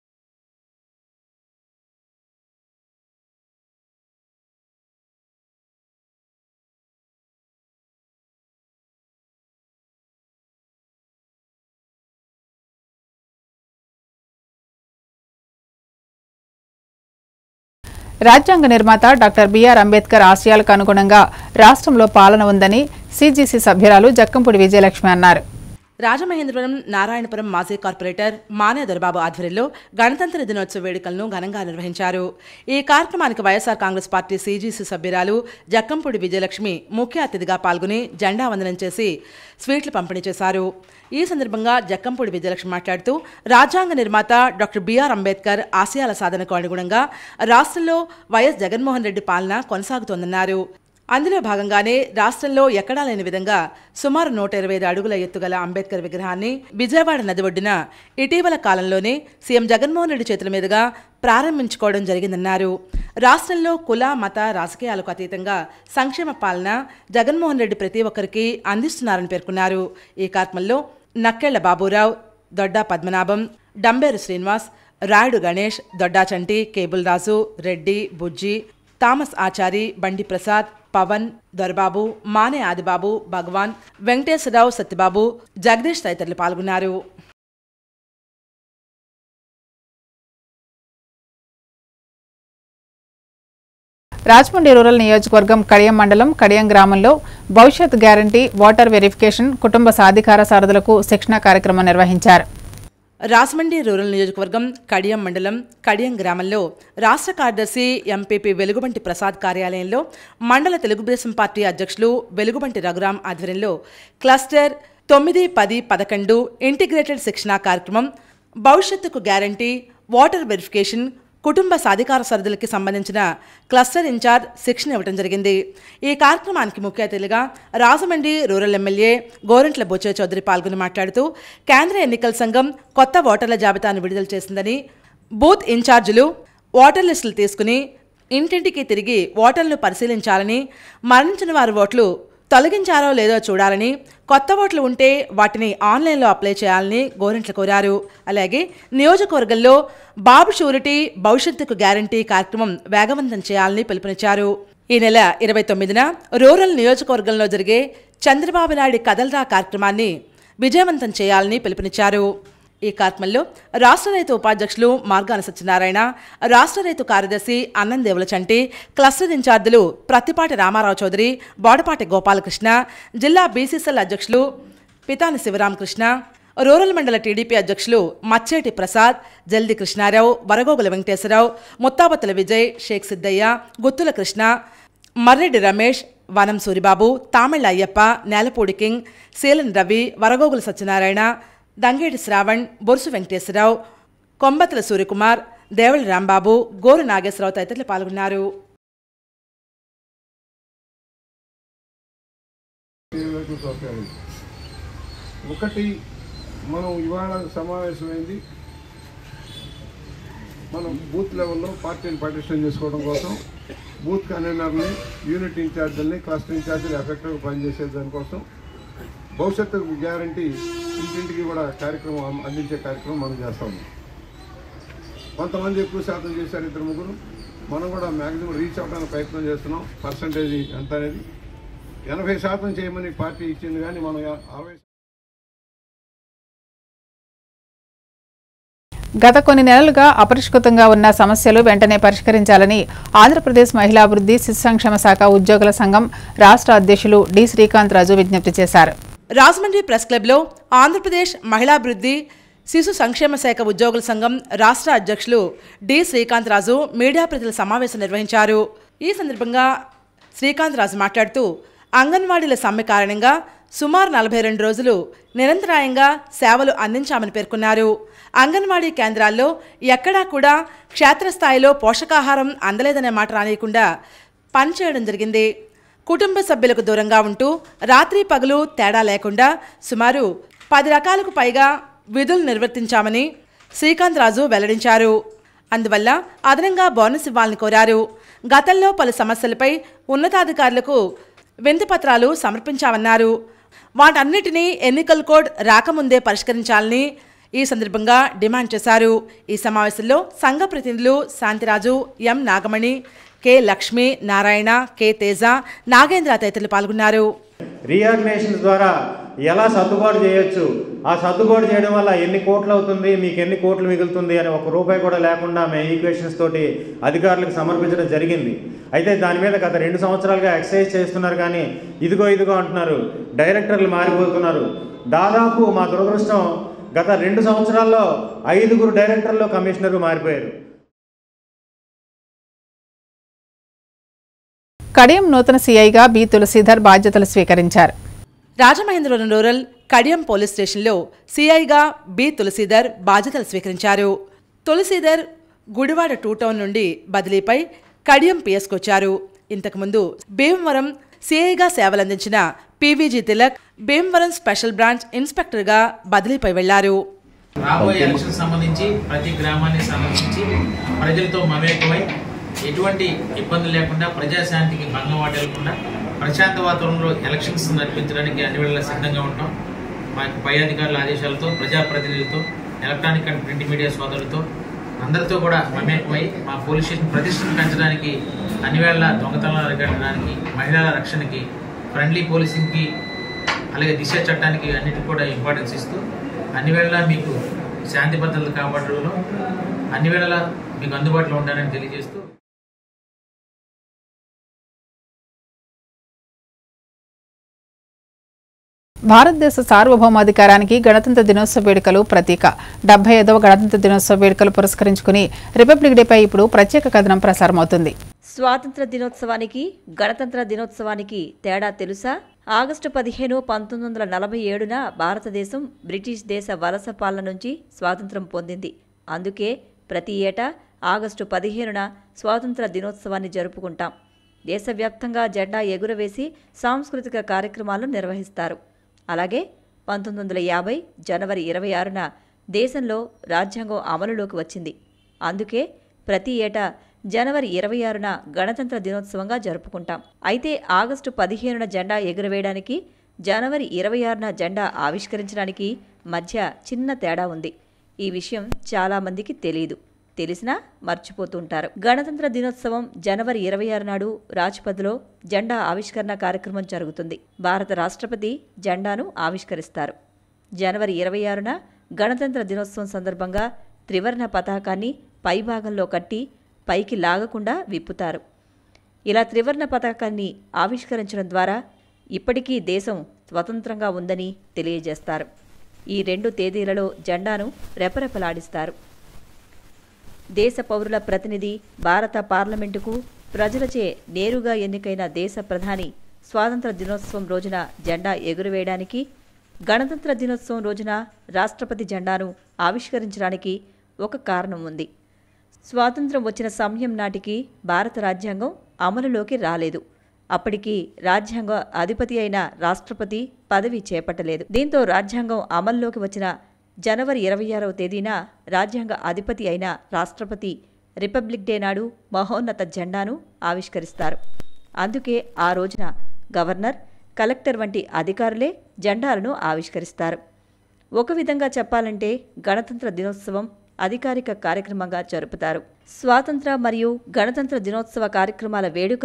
రాజ్యాంగ నిర్మాత డాక్టర్ బిఆర్ అంబేద్కర్ ఆశయాలకు అనుగుణంగా రాష్ట్రంలో పాలన ఉందని సీజీసీ సభ్యురాలు జక్కంపూడి విజయలక్ష్మి అన్నారు రాజమహేంద్రవరం నారాయణపురం మాజీ కార్పొరేటర్ మానే దొరబాబు ఆధ్వర్యంలో గణతంత్ర దినోత్సవ వేడుకలను ఘనంగా నిర్వహించారు ఈ కార్యక్రమానికి వైఎస్ఆర్ కాంగ్రెస్ పార్టీ సీజీసీ సభ్యురాలు జక్కంపూడి విజయలక్ష్మి ముఖ్య అతిథిగా పాల్గొని జెండా వందనం చేసి స్వీట్లు పంపిణీ చేశారు ఈ సందర్భంగా జక్కంపూడి విజయలక్ష్మి మాట్లాడుతూ రాజ్యాంగ నిర్మాత డాక్టర్ బిఆర్ అంబేద్కర్ ఆశయాల సాధనకు అనుగుణంగా రాష్ట్రంలో వైఎస్ జగన్మోహన్ రెడ్డి పాలన కొనసాగుతోందన్నారు అందులో భాగంగానే రాష్ట్రంలో ఎక్కడా లేని విధంగా సుమారు నూట ఇరవై ఐదు అడుగుల ఎత్తుగల అంబేద్కర్ విగ్రహాన్ని విజయవాడ నది ఒడ్డున ఇటీవల కాలంలోనే సీఎం జగన్మోహన్ రెడ్డి చేతుల మీదుగా ప్రారంభించుకోవడం జరిగిందన్నారు రాష్ట్రంలో కుల మత రాజకీయాలకు అతీతంగా సంక్షేమ పాలన జగన్మోహన్ రెడ్డి ప్రతి ఒక్కరికి అందిస్తున్నారని పేర్కొన్నారు ఈ కార్యక్రమంలో నక్కెళ్ల బాబురావు దొడ్డా పద్మనాభం డంబేరు శ్రీనివాస్ రాయుడు గణేష్ దొడ్డా చంటి కేబుల్ రాజు రెడ్డి బుజ్జి థామస్ ఆచారి బండి ప్రసాద్ పవన్ దొరబాబు మానే ఆదిబాబు భగవాన్ వెంకటేశ్వరరావు సత్యబాబు జగదీష్ తదితరులు పాల్గొన్నారు రాజమండ్రి రూరల్ నియోజకవర్గం కడియం మండలం కడియం గ్రామంలో భవిష్యత్ గ్యారంటీ వాటర్ వెరిఫికేషన్ కుటుంబ సాధికార సారథులకు శిక్షణ కార్యక్రమం నిర్వహించారు రాజమండ్రి రూరల్ నియోజకవర్గం కడియం మండలం కడియం గ్రామంలో రాష్ట్ర కార్యదర్శి ఎంపీపీ వెలుగుబంటి ప్రసాద్ కార్యాలయంలో మండల తెలుగుదేశం పార్టీ అధ్యక్షులు వెలుగుబంటి రఘురాం ఆధ్వర్యంలో క్లస్టర్ తొమ్మిది పది పదకొండు ఇంటిగ్రేటెడ్ శిక్షణా కార్యక్రమం భవిష్యత్తుకు గ్యారంటీ వాటర్ వెరిఫికేషన్ కుటుంబ సాధికార సరదులకి సంబంధించిన క్లస్టర్ ఇన్ఛార్జ్ శిక్షణ ఇవ్వడం జరిగింది ఈ కార్యక్రమానికి ముఖ్య అతిథిగా రాజమండ్రి రూరల్ ఎమ్మెల్యే గోరంట్ల బొచ్చే చౌదరి పాల్గొని మాట్లాడుతూ కేంద్ర ఎన్నికల సంఘం కొత్త ఓటర్ల జాబితాను విడుదల చేసిందని బూత్ ఇన్ఛార్జీలు ఓటర్ లిస్టులు తీసుకుని ఇంటింటికి తిరిగి ఓటర్లను పరిశీలించాలని మరణించిన వారి ఓట్లు తొలగించారో లేదో చూడాలని కొత్త ఓట్లు ఉంటే వాటిని ఆన్లైన్లో అప్లై చేయాలని గోరెంట్లు కోరారు అలాగే నియోజకవర్గంలో బాబు షూరిటీ భవిష్యత్తుకు గ్యారంటీ కార్యక్రమం వేగవంతం చేయాలని పిలుపునిచ్చారు ఈ నెల ఇరవై తొమ్మిదిన రూరల్ నియోజకవర్గంలో జరిగే చంద్రబాబు నాయుడు కదల్రా కార్యక్రమాన్ని విజయవంతం చేయాలని పిలుపునిచ్చారు ఈ కార్యక్రమంలో రాష్ట్ర రైతు ఉపాధ్యక్షులు మార్గాన సత్యనారాయణ రాష్ట్ర రైతు కార్యదర్శి అన్నం దేవుల చంటి క్లస్టర్ ఇన్ఛార్జీలు ప్రత్తిపాటి రామారావు చౌదరి బోడపాటి గోపాలకృష్ణ జిల్లా బీసీసీఎల్ అధ్యక్షులు పితాని శివరామకృష్ణ రూరల్ మండల టీడీపీ అధ్యక్షులు మచ్చేటి ప్రసాద్ జల్ది కృష్ణారావు వరగోగుల వెంకటేశ్వరరావు ముత్తాబత్తుల విజయ్ షేక్ సిద్దయ్య గుత్తుల కృష్ణ మర్రెడ్డి రమేష్ వనం సూరిబాబు తామిళ్ళ అయ్యప్ప నేలపూడి కింగ్ శీలన్ రవి వరగోగుల సత్యనారాయణ దంగేటి శ్రావణ్ బొరుసు వెంకటేశ్వరరావు కొంబతుల సూర్యకుమార్ దేవళి రాంబాబు గోరు నాగేశ్వరరావు తదితరులు పాల్గొన్నారు ఒకటి మనం ఇవాళ సమావేశమైంది మనం బూత్ లెవెల్లో పార్టీని పటిష్టం చేసుకోవడం కోసం బూత్ కన్వీనర్ని యూనిట్ ఇన్ఛార్జీలని క్లస్టర్ ఇన్ఛార్జీలు ఎఫెక్టివ్గా పనిచేసే దానికోసం భవిష్యత్తు గ్యారంటీ ఇంటింటికి కూడా కార్యక్రమం అం- అందించే కార్యక్రమం మనం చేస్తాము కొంతమంది ఎక్కువ శాతం చేశారు ఇద్దరు ముగ్గురు మనం కూడా మ్యాక్సిమం రీచ్ అవ్వడానికి ప్రయత్నం చేస్తున్నాం పర్సంటేజ్ ఎంత అనేది ఎనభై శాతం చేయమని పార్టీ ఇచ్చింది కానీ మనం యా- అరవై గత కొన్ని నెలలుగా అపరిష్కృతంగా ఉన్న సమస్యలు వెంటనే పరిష్కరించాలని ఆంధ్రప్రదేశ్ మహిళాభివృద్ధి శిశు సంక్షేమ శాఖ ఉద్యోగుల సంఘం రాష్ట్ర అధ్యక్షులు డి శ్రీకాంత్ రాజు విజ్ఞప్తి చేశారు రాజమండ్రి ప్రెస్ క్లబ్లో ఆంధ్రప్రదేశ్ మహిళాభివృద్ధి శిశు సంక్షేమ శాఖ ఉద్యోగుల సంఘం రాష్ట్ర అధ్యక్షులు డి శ్రీకాంత్ రాజు మీడియా ప్రతినిధుల సమావేశం నిర్వహించారు ఈ సందర్భంగా శ్రీకాంత్ రాజు మాట్లాడుతూ అంగన్వాడీల సమ్మె కారణంగా సుమారు నలభై రెండు రోజులు నిరంతరాయంగా సేవలు అందించామని పేర్కొన్నారు అంగన్వాడీ కేంద్రాల్లో ఎక్కడా కూడా క్షేత్రస్థాయిలో పోషకాహారం అందలేదనే మాట రానియకుండా పనిచేయడం జరిగింది కుటుంబ సభ్యులకు దూరంగా ఉంటూ రాత్రి పగలు తేడా లేకుండా సుమారు పది రకాలకు పైగా విధులు నిర్వర్తించామని శ్రీకాంత్ రాజు వెల్లడించారు అందువల్ల అదనంగా బోనస్ ఇవ్వాలని కోరారు గతంలో పలు సమస్యలపై ఉన్నతాధికారులకు వింతపత్రాలు సమర్పించామన్నారు వాటన్నిటినీ ఎన్నికల కోడ్ రాకముందే పరిష్కరించాలని ఈ సందర్భంగా డిమాండ్ చేశారు ఈ సమావేశంలో సంఘ ప్రతినిధులు Shantiraju M Nagamani K Lakshmi Narayana K Teja Nagendra తదితరులు పాల్గొన్నారు రీఆర్గనైజేషన్ ద్వారా ఎలా సర్దుబాటు చేయొచ్చు ఆ సర్దుబాటు చేయడం వల్ల ఎన్ని కోట్లు అవుతుంది మీకు ఎన్ని కోట్లు మిగులుతుంది అని ఒక రూపాయి కూడా లేకుండా మేము ఈక్వేషన్స్ తోటి అధికారులకు సమర్పించడం జరిగింది అయితే దాని మీద గత రెండు సంవత్సరాలుగా ఎక్సర్సైజ్ చేస్తున్నారు కానీ ఇదిగో ఇదిగో అంటున్నారు డైరెక్టర్లు మారిపోతున్నారు దాదాపు మా దురదృష్టం గత రెండు సంవత్సరాల్లో ఐదుగురు డైరెక్టర్లు కమిషనర్ మారిపోయారు కడియం నూతన సీఐగా బి తులసీధర్ బాధ్యతలు స్వీకరించారు రాజమహేంద్రవరం రూరల్ కడియం పోలీస్ స్టేషన్లో సిఐగా బి తులసీధర్ బాధ్యతలు స్వీకరించారు తులసీధర్ గుడివాడ టూ టౌన్ నుండి బదిలీపై కడియం పిఎస్కి వచ్చారు ఇంతకుముందు భీమవరం సిఐగా సేవలందించిన PVG Tilak Bhimavaram special branch ఇన్స్పెక్టర్గా బదిలీపై వెళ్లారు రాబోయే ఎలక్షన్ సంబంధించి ప్రతి గ్రామాన్ని సంబంధించి ప్రజలతో మమేకమై ఎటువంటి ఇబ్బందులు లేకుండా ప్రజాశాంతికి భంగం వాటిల్లకుండా ప్రశాంత వాతావరణంలో ఎలక్షన్స్ నడిపించడానికి అన్ని వేళలా సిద్ధంగా ఉంటాం మా యొక్క పై అధికారుల ఆదేశాలతో ప్రజాప్రతినిధులతో ఎలక్ట్రానిక్ అండ్ ప్రింట్ మీడియా సోదరులతో అందరితో కూడా మమేకమై మా పోలీస్ స్టేషన్ ప్రతిష్టను పెంచడానికి అన్ని వేళ దొంగతనాలు అరికట్టడానికి మహిళల రక్షణకి ఫ్రెండ్లీ పోలీసింగ్కి అలాగే దిశ చట్టానికి అన్నిటికీ కూడా ఇంపార్టెన్స్ ఇస్తూ అన్ని వేళలా మీకు శాంతి భద్రతలు కాపాడడంలో అన్ని వేళలా మీకు అందుబాటులో ఉండాలని తెలియజేస్తూ భారతదేశ సార్వభౌమాధికారానికి గణతంత్ర దినోత్సవ వేడుకలు ప్రతీక డెబ్బై ఐదవ గణతంత్ర దినోత్సవ వేడుకలు పురస్కరించుకుని రిపబ్లిక్ డేపై ఇప్పుడు ప్రత్యేక కథనం ప్రసారమవుతుంది స్వాతంత్ర దినోత్సవానికి గణతంత్ర దినోత్సవానికి తేడా తెలుసా ఆగస్టు పదిహేను పంతొమ్మిది వందల నలభై ఏడున భారతదేశం బ్రిటిష్ దేశ వలస పాలన నుంచి స్వాతంత్రం పొందింది అందుకే ప్రతి ఏటా ఆగస్టు పదిహేనున స్వాతంత్ర దినోత్సవాన్ని జరుపుకుంటాం దేశవ్యాప్తంగా జెండా ఎగురవేసి సాంస్కృతిక కార్యక్రమాలు నిర్వహిస్తారు అలాగే పంతొమ్మిది వందల యాభై జనవరి ఇరవై ఆరున దేశంలో రాజ్యాంగం అమలులోకి వచ్చింది అందుకే ప్రతి ఏటా జనవరి ఇరవై ఆరున గణతంత్ర దినోత్సవంగా జరుపుకుంటాం అయితే ఆగస్టు పదిహేనున జెండా ఎగురవేయడానికి జనవరి ఇరవై ఆరున జెండా ఆవిష్కరించడానికి మధ్య చిన్న తేడా ఉంది ఈ విషయం చాలామందికి తెలియదు తెలిసినా మర్చిపోతుంటారు గణతంత్ర దినోత్సవం జనవరి ఇరవై ఆరు నాడు రాజ్పథ్లో జెండా ఆవిష్కరణ కార్యక్రమం జరుగుతుంది భారత రాష్ట్రపతి జెండాను ఆవిష్కరిస్తారు జనవరి ఇరవై ఆరున గణతంత్ర దినోత్సవం సందర్భంగా త్రివర్ణ పతాకాన్ని పైభాగంలో కట్టి పైకి లాగకుండా విప్పుతారు ఇలా త్రివర్ణ పతాకాన్ని ఆవిష్కరించడం ద్వారా ఇప్పటికీ దేశం స్వతంత్రంగా ఉందని తెలియజేస్తారు ఈ రెండు తేదీలలో జెండాను రెపరెపలాడిస్తారు దేశ పౌరుల ప్రతినిధి భారత పార్లమెంటుకు ప్రజలచే నేరుగా ఎన్నికైన దేశ ప్రధాని స్వాతంత్ర దినోత్సవం రోజున జెండా ఎగురవేయడానికి గణతంత్ర దినోత్సవం రోజున రాష్ట్రపతి జెండాను ఆవిష్కరించడానికి ఒక కారణం ఉంది స్వాతంత్రం వచ్చిన సమయం నాటికి భారత రాజ్యాంగం అమలులోకి రాలేదు అప్పటికి రాజ్యాంగ అధిపతి అయిన రాష్ట్రపతి పదవి చేపట్టలేదు దీంతో రాజ్యాంగం అమల్లోకి వచ్చిన జనవరి ఇరవై ఆరవ తేదీన రాజ్యాంగ అధిపతి అయిన రాష్ట్రపతి రిపబ్లిక్ డే నాడు మహోన్నత జెండాను ఆవిష్కరిస్తారు అందుకే ఆ రోజున గవర్నర్ కలెక్టర్ వంటి అధికారులే జెండాలను ఆవిష్కరిస్తారు ఒక విధంగా చెప్పాలంటే గణతంత్ర దినోత్సవం అధికారిక కార్యక్రమంగా జరుపుతారు స్వాతంత్ర మరియు గణతంత్ర దినోత్సవ కార్యక్రమాల వేడుకలు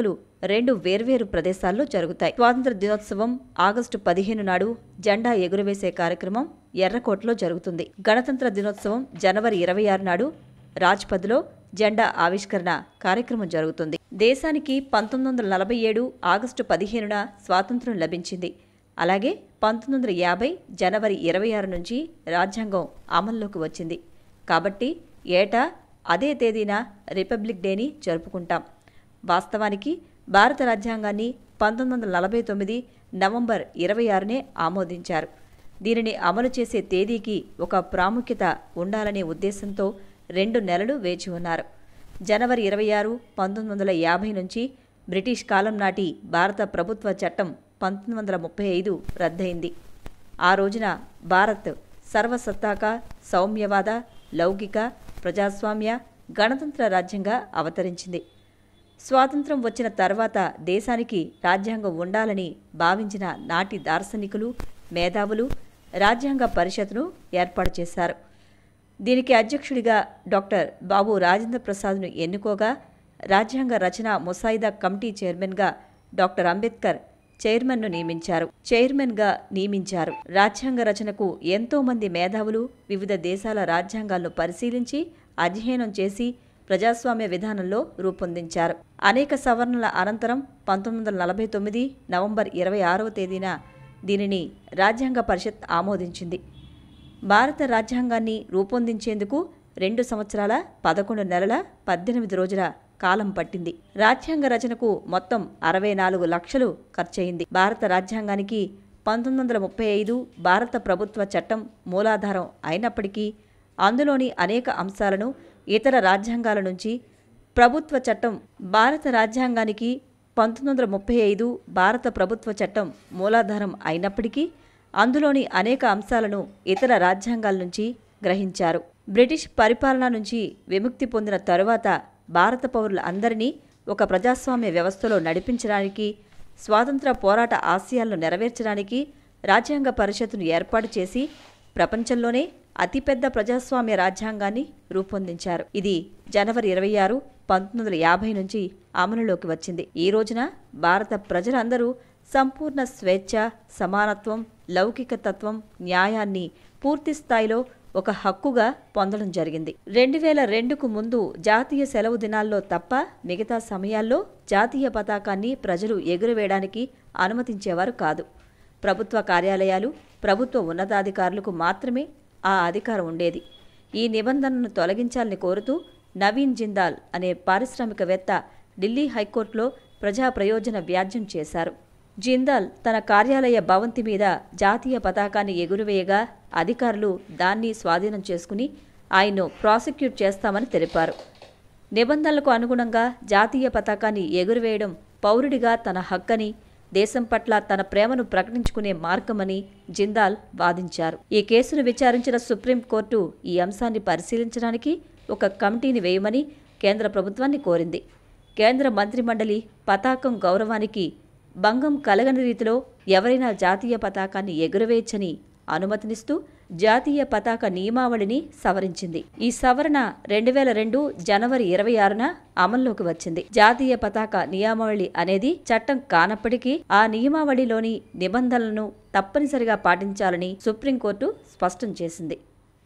రెండు వేర్వేరు ప్రదేశాల్లో జరుగుతాయి స్వాతంత్ర దినోత్సవం ఆగస్టు పదిహేను నాడు జెండా ఎగురవేసే కార్యక్రమం ఎర్రకోటలో జరుగుతుంది గణతంత్ర దినోత్సవం జనవరి ఇరవై ఆరు నాడు రాజ్పథ్లో జెండా ఆవిష్కరణ కార్యక్రమం జరుగుతుంది దేశానికి పంతొమ్మిది వందల నలభై ఏడు ఆగస్టు పదిహేనున స్వాతంత్ర్యం లభించింది అలాగే పంతొమ్మిది వందల యాభై జనవరి ఇరవై ఆరు నుంచి రాజ్యాంగం అమల్లోకి వచ్చింది కాబట్టి ఏటా అదే తేదీన రిపబ్లిక్ డేని జరుపుకుంటాం వాస్తవానికి భారత రాజ్యాంగాన్ని పంతొమ్మిది వందల నలభై తొమ్మిది నవంబర్ ఇరవై ఆరునే ఆమోదించారు దీనిని అమలు చేసే తేదీకి ఒక ప్రాముఖ్యత ఉండాలనే ఉద్దేశంతో రెండు నెలలు వేచి ఉన్నారు జనవరి ఇరవై ఆరు పంతొమ్మిది వందల యాభై నుంచి బ్రిటిష్ కాలం నాటి భారత ప్రభుత్వ చట్టం పంతొమ్మిది వందల ముప్పై ఐదు రద్దయింది ఆ రోజున భారత్ సర్వసత్తాక సౌమ్యవాద లౌకిక ప్రజాస్వామ్య గణతంత్ర రాజ్యంగా అవతరించింది స్వాతంత్రం వచ్చిన తర్వాత దేశానికి రాజ్యాంగం ఉండాలని భావించిన నాటి దార్శనికులు మేధావులు రాజ్యాంగ పరిషత్ను ఏర్పాటు చేశారు దీనికి అధ్యక్షుడిగా డాక్టర్ బాబు రాజేంద్ర ప్రసాద్ను ఎన్నుకోగా రాజ్యాంగ రచన ముసాయిదా కమిటీ చైర్మన్గా డాక్టర్ అంబేద్కర్ చైర్మన్ను నియమించారు చైర్మన్గా నియమించారు రాజ్యాంగ రచనకు ఎంతో మంది మేధావులు వివిధ దేశాల రాజ్యాంగాలను పరిశీలించి అధ్యయనం చేసి ప్రజాస్వామ్య విధానంలో రూపొందించారు అనేక సవరణల అనంతరం పంతొమ్మిది వందల నలభై తొమ్మిది నవంబర్ ఇరవై ఆరవ తేదీన దీనిని రాజ్యాంగ పరిషత్ ఆమోదించింది భారత రాజ్యాంగాన్ని రూపొందించేందుకు రెండు సంవత్సరాల పదకొండు నెలల పద్దెనిమిది రోజుల కాలం పట్టింది రాజ్యాంగ రచనకు మొత్తం అరవై నాలుగు లక్షలు ఖర్చయింది భారత రాజ్యాంగానికి పంతొమ్మిది వందల ముప్పై ఐదు భారత ప్రభుత్వ చట్టం మూలాధారం అయినప్పటికీ అందులోని అనేక అంశాలను ఇతర రాజ్యాంగాల నుంచి ప్రభుత్వ చట్టం భారత రాజ్యాంగానికి పంతొమ్మిది వందల ముప్పై ఐదు భారత ప్రభుత్వ చట్టం మూలాధారం అయినప్పటికీ అందులోని అనేక అంశాలను ఇతర రాజ్యాంగాల నుంచి గ్రహించారు బ్రిటిష్ పరిపాలన నుంచి విముక్తి పొందిన తరువాత భారత పౌరుల అందరినీ ఒక ప్రజాస్వామ్య వ్యవస్థలో నడిపించడానికి స్వాతంత్ర పోరాట ఆశయాలను నెరవేర్చడానికి రాజ్యాంగ పరిషత్తును ఏర్పాటు చేసి ప్రపంచంలోనే అతిపెద్ద ప్రజాస్వామ్య రాజ్యాంగాన్ని రూపొందించారు ఇది జనవరి ఇరవై ఆరు పంతొమ్మిది వందల యాభై నుంచి అమలులోకి వచ్చింది ఈ రోజున భారత ప్రజలందరూ సంపూర్ణ స్వేచ్ఛ సమానత్వం లౌకిక తత్వం న్యాయాన్ని పూర్తి స్థాయిలో ఒక హక్కుగా పొందడం జరిగింది రెండు వేల రెండుకు ముందు జాతీయ సెలవు దినాల్లో తప్ప మిగతా సమయాల్లో జాతీయ పతాకాన్ని ప్రజలు ఎగురవేయడానికి అనుమతించేవారు కాదు ప్రభుత్వ కార్యాలయాలు ప్రభుత్వ ఉన్నతాధికారులకు మాత్రమే ఆ అధికారం ఉండేది ఈ నిబంధనను తొలగించాలని కోరుతూ నవీన్ జిందాల్ అనే పారిశ్రామికవేత్త ఢిల్లీ హైకోర్టులో ప్రజా ప్రయోజన వ్యాజ్యం చేశారు జిందాల్ తన కార్యాలయ భవంతి మీద జాతీయ పతాకాన్ని ఎగురవేయగా అధికారులు దాన్ని స్వాధీనం చేసుకుని ఆయన్ను ప్రాసిక్యూట్ చేస్తామని తెలిపారు నిబంధనలకు అనుగుణంగా జాతీయ పతాకాన్ని ఎగురవేయడం పౌరుడిగా తన హక్కని దేశం పట్ల తన ప్రేమను ప్రకటించుకునే మార్గమని జిందాల్ వాదించారు ఈ కేసును విచారించిన సుప్రీంకోర్టు ఈ అంశాన్ని పరిశీలించడానికి ఒక కమిటీని వేయమని కేంద్ర ప్రభుత్వాన్ని కోరింది కేంద్ర మంత్రిమండలి పతాకం గౌరవానికి భంగం కలగని రీతిలో ఎవరైనా జాతీయ పతాకాన్ని ఎగురవేయచ్చని అనుమతినిస్తూ జాతీయ పతాక నియమావళిని సవరించింది ఈ సవరణ రెండు వేల రెండు జనవరి ఇరవై ఆరున అమల్లోకి వచ్చింది జాతీయ పతాక నియమావళి అనేది చట్టం కానప్పటికీ ఆ నియమావళిలోని నిబంధనలను తప్పనిసరిగా పాటించాలని సుప్రీంకోర్టు స్పష్టం చేసింది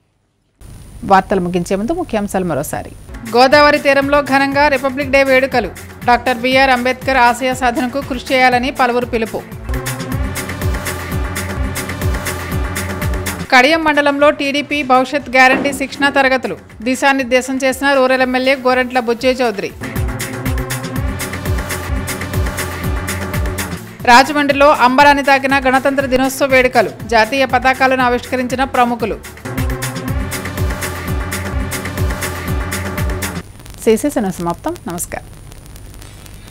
వార్తలు ముగించే ముందు ముఖ్యాంశాలు మరోసారి గోదావరి తీరంలో ఘనంగా రిపబ్లిక్ డే వేడుకలు డాక్టర్ బిఆర్ అంబేద్కర్ ఆశయ సాధనకు కృషి చేయాలని పలువురు పిలుపు కడియం మండలంలో టీడీపీ భవిష్యత్ గ్యారంటీ శిక్షణా తరగతులు దిశానిర్దేశం చేసిన రూరల్ ఎమ్మెల్యే గోరంట్ల బుజ్జే చౌదరి రాజమండ్రిలో అంబరాన్ని తాకిన గణతంత్ర దినోత్సవ వేడుకలు జాతీయ పతాకాలను ఆవిష్కరించిన ప్రముఖులు సిసిసిన సమాప్తం నమస్కారం